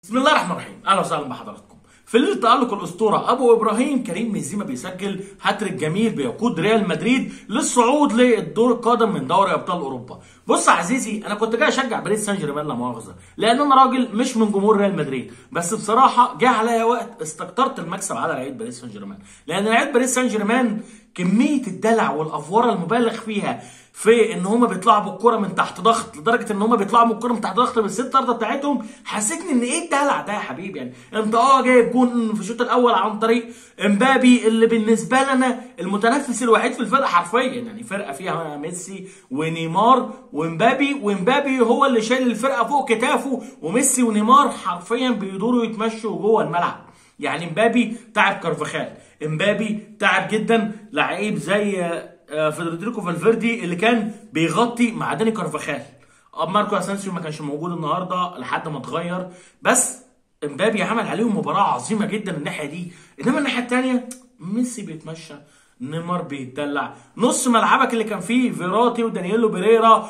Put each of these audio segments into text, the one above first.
بسم الله الرحمن الرحيم اهلا وسهلا بحضراتكم في ليله تالق الاسطوره ابو ابراهيم كريم بنزيما بيسجل هاتريك جميل بيقود ريال مدريد للصعود للدور القادم من دوري ابطال اوروبا بص يا عزيزي انا كنت جاي اشجع باريس سان جيرمان لا مؤاخذه لان انا راجل مش من جمهور ريال مدريد بس بصراحه جه عليا وقت استكترت المكسب على لعيبه باريس سان جيرمان لان لعيبه باريس سان جيرمان كميه الدلع والافوره المبالغ فيها في ان هم بيطلعوا بالكره من تحت ضغط لدرجه ان هم بيطلعوا بالكره من تحت ضغط بالست ارضه بتاعتهم حسيتني ان ايه الدلع ده يا حبيبي يعني انت اه جايب جون في الشوط الاول عن طريق امبابي اللي بالنسبه لنا المتنفس الوحيد في الفرقه حرفيا يعني فرقه فيها ميسي ونيمار وامبابي وامبابي هو اللي شايل الفرقه فوق كتافه وميسي ونيمار حرفيا بيدوروا يتمشوا جوه الملعب يعني امبابي تعب كارفاخال امبابي تعب جدا لعيب زي فيدريكو فالفيردي اللي كان بيغطي مع داني كارفاخال ماركو اسانسيو ما كانش موجود النهارده لحد ما اتغير بس امبابي عمل عليهم مباراه عظيمه جدا الناحيه دي انما الناحيه الثانيه ميسي بيتمشى نيمار بيتدلع نص ملعبك اللي كان فيه فيراتي ودانييلو بيريرا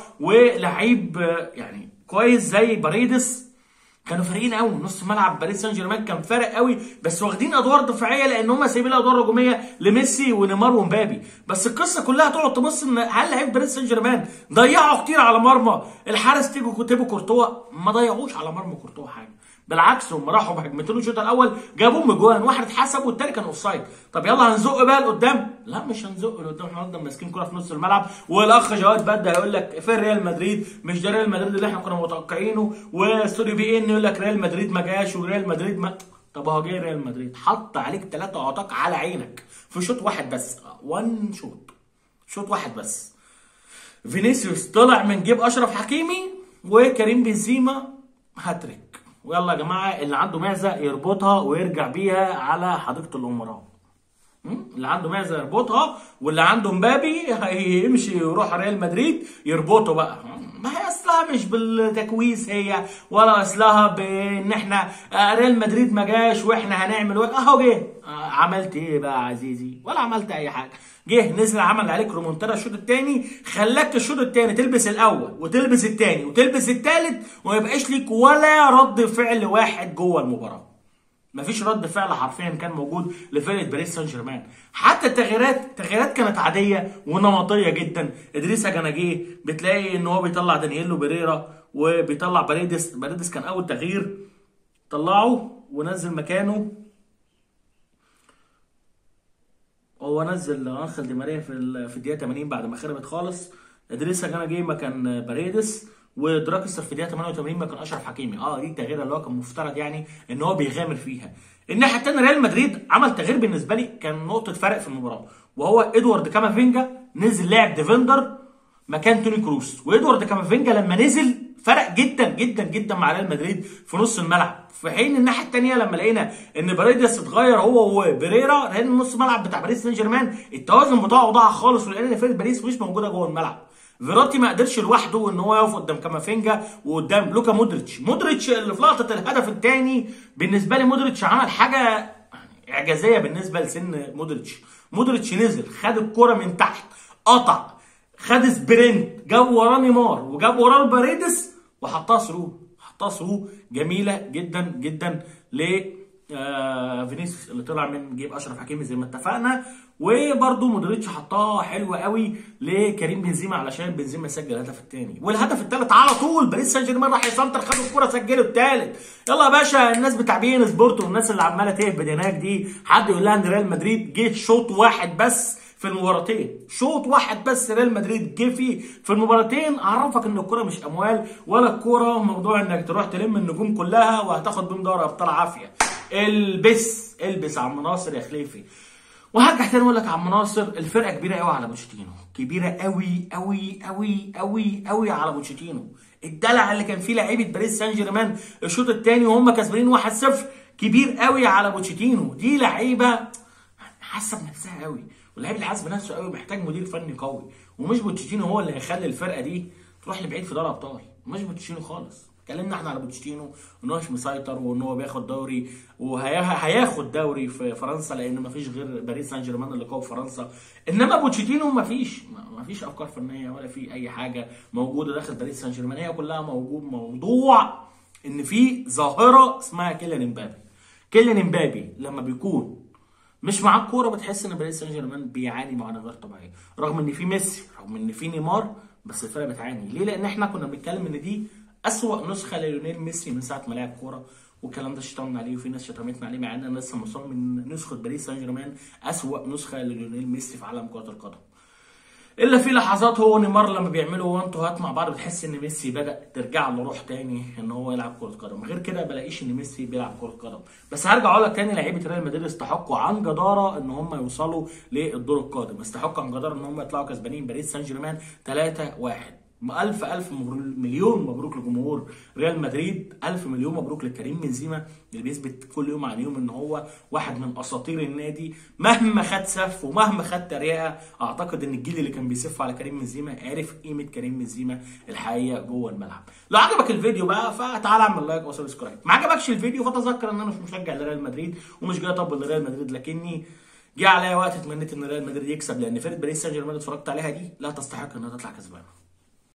ولعيب يعني كويس زي باريدس كانوا فارقين قوي نص ملعب باريس سان جيرمان كان فارق قوي بس واخدين ادوار دفاعيه لان هم سايبين ادوار هجوميه لميسي ونيمار ومبابي بس القصه كلها تقعد تبص ان هل لعيبه باريس سان جيرمان ضيعوا كتير على مرمى الحارس تيجو كوتيبو كورتوا ما ضيعوش على مرمى كورتوا حاجه بالعكس هم راحوا بهجمتين الشوط الاول جابوا جوان واحد اتحسب والتاني كان اوفسايد طب يلا هنزق بقى لقدام لا مش هنزق لقدام احنا هنفضل ماسكين كوره في نص الملعب والاخ جواد بدا يقول لك فين ريال مدريد مش ده ريال مدريد اللي احنا كنا متوقعينه وستوري بي ان يقول لك ريال مدريد ما جاش وريال مدريد ما طب اهو جاي ريال مدريد حط عليك ثلاثه عطاك على عينك في شوط واحد بس وان شوط شوط واحد بس فينيسيوس طلع من جيب اشرف حكيمي وكريم بنزيما هاتريك ويلا يا جماعه اللي عنده معزه يربطها ويرجع بيها على حديقه الامراء اللي عنده معزه يربطها واللي عنده مبابي هيمشي يروح ريال مدريد يربطه بقى ما هي اصلها مش بالتكويس هي ولا اصلها بان احنا ريال مدريد ما جاش واحنا هنعمل اهو جه عملت ايه بقى يا عزيزي ولا عملت اي حاجه جه نزل عمل عليك رومونتادا الشوط الثاني خلاك الشوط الثاني تلبس الاول وتلبس الثاني وتلبس الثالث وما يبقاش ليك ولا رد فعل واحد جوه المباراه مفيش رد فعل حرفيا كان موجود لفرقه باريس سان جيرمان حتى التغييرات التغييرات كانت عاديه ونمطيه جدا ادريسا جناجيه بتلاقي ان هو بيطلع دانييلو بيريرا وبيطلع باريدس باريدس كان اول تغيير طلعه ونزل مكانه هو نزل انخل دي ماريا في في الدقيقه 80 بعد ما خربت خالص ادريسا جناجيه مكان باريدس ودراكستر في الدقيقه 88 ما كان اشرف حكيمي اه دي التغييره اللي هو كان مفترض يعني ان هو بيغامر فيها الناحيه الثانيه ريال مدريد عمل تغيير بالنسبه لي كان نقطه فرق في المباراه وهو ادوارد كامافينجا نزل لاعب ديفندر مكان توني كروس وادوارد كامافينجا لما نزل فرق جدا جدا جدا مع ريال مدريد في نص الملعب في حين الناحيه الثانيه لما لقينا ان باريدس اتغير هو وبريرا لان النص ملعب بتاع باريس سان جيرمان التوازن بتاعه ضاع خالص ولقينا ان فرقه باريس مش موجوده جوه الملعب فيراتي ما قدرش لوحده ان هو يقف قدام كامافينجا وقدام لوكا مودريتش مودريتش اللي في لقطه الهدف الثاني بالنسبه لي مودريتش عمل حاجه اعجازيه بالنسبه لسن مودريتش مودريتش نزل خد الكره من تحت قطع خد سبرنت جاب وراه نيمار وجاب وراه باريدس وحطها ثرو حطها ثرو جميله جدا جدا ل آه فينيسيوس اللي طلع من جيب اشرف حكيمي زي ما اتفقنا وبرده مودريتش حطها حلوه قوي لكريم بنزيما علشان بنزيما يسجل الهدف الثاني والهدف الثالث على طول باريس سان جيرمان راح يسنتر خد الكوره سجله الثالث يلا يا باشا الناس بتاع بي ان سبورت والناس اللي عماله تهبد هناك دي حد يقول لها ان ريال مدريد جه شوط واحد بس في المباراتين شوط واحد بس ريال مدريد جه فيه في المباراتين اعرفك ان الكوره مش اموال ولا الكوره موضوع انك تروح تلم النجوم كلها وهتاخد بيهم دوري ابطال عافيه البس البس عم ناصر يا خليفي وهرجع تاني اقول لك يا عم ناصر الفرقه كبيره قوي على بوتشيتينو كبيره قوي قوي قوي قوي قوي على بوتشيتينو الدلع اللي كان فيه لعيبه باريس سان جيرمان الشوط الثاني وهم كسبانين 1-0 كبير قوي على بوتشيتينو دي لعيبه حاسه بنفسها قوي واللعيب اللي حاسس بنفسه قوي محتاج مدير فني قوي ومش بوتشيتينو هو اللي هيخلي الفرقه دي تروح لبعيد في دوري ابطال مش بوتشيتينو خالص اتكلمنا احنا على بوتشيتينو ان هو مش مسيطر وان هو بياخد دوري وهياخد دوري في فرنسا لان مفيش غير باريس سان جيرمان اللي قوي في فرنسا انما بوتشيتينو مفيش مفيش افكار فنيه ولا في اي حاجه موجوده داخل باريس سان جيرمان هي كلها موجود موضوع ان في ظاهره اسمها كيليان امبابي كيليان امبابي لما بيكون مش معاه الكوره بتحس ان باريس سان جيرمان بيعاني معاناه غير طبيعيه رغم ان في ميسي رغم ان في نيمار بس الفرقه بتعاني ليه لان احنا كنا بنتكلم ان دي اسوأ نسخه لليونيل ميسي من ساعه ما لعب كوره والكلام ده شتمنا عليه وفي ناس شتمتنا عليه مع ان انا لسه مصمم ان نسخه باريس سان جيرمان اسوأ نسخه لليونيل ميسي في عالم كره القدم الا في لحظات هو نيمار لما بيعملوا وان تو هات مع بعض بتحس ان ميسي بدا ترجع له روح تاني ان هو يلعب كره قدم غير كده بلاقيش ان ميسي بيلعب كره قدم بس هرجع اقول لك تاني لعيبه ريال مدريد استحقوا عن جداره ان هم يوصلوا للدور القادم استحقوا عن جداره ان هم يطلعوا كسبانين باريس سان جيرمان 3 1 ألف ألف مبروك مليون مبروك لجمهور ريال مدريد ألف مليون مبروك لكريم بنزيما اللي بيثبت كل يوم عن يوم إن هو واحد من أساطير النادي مهما خد سف ومهما خد تريقة أعتقد إن الجيل اللي كان بيسف على كريم بنزيما عرف قيمة كريم بنزيما الحقيقية جوه الملعب لو عجبك الفيديو بقى فتعالى اعمل لايك وسبسكرايب ما عجبكش الفيديو فتذكر إن أنا مش مشجع لريال مدريد ومش جاي أطبل لريال مدريد لكني جه عليا وقت اتمنيت ان ريال مدريد يكسب لان فرقه باريس سان جيرمان اللي اتفرجت عليها دي لا تستحق انها تطلع كسبانه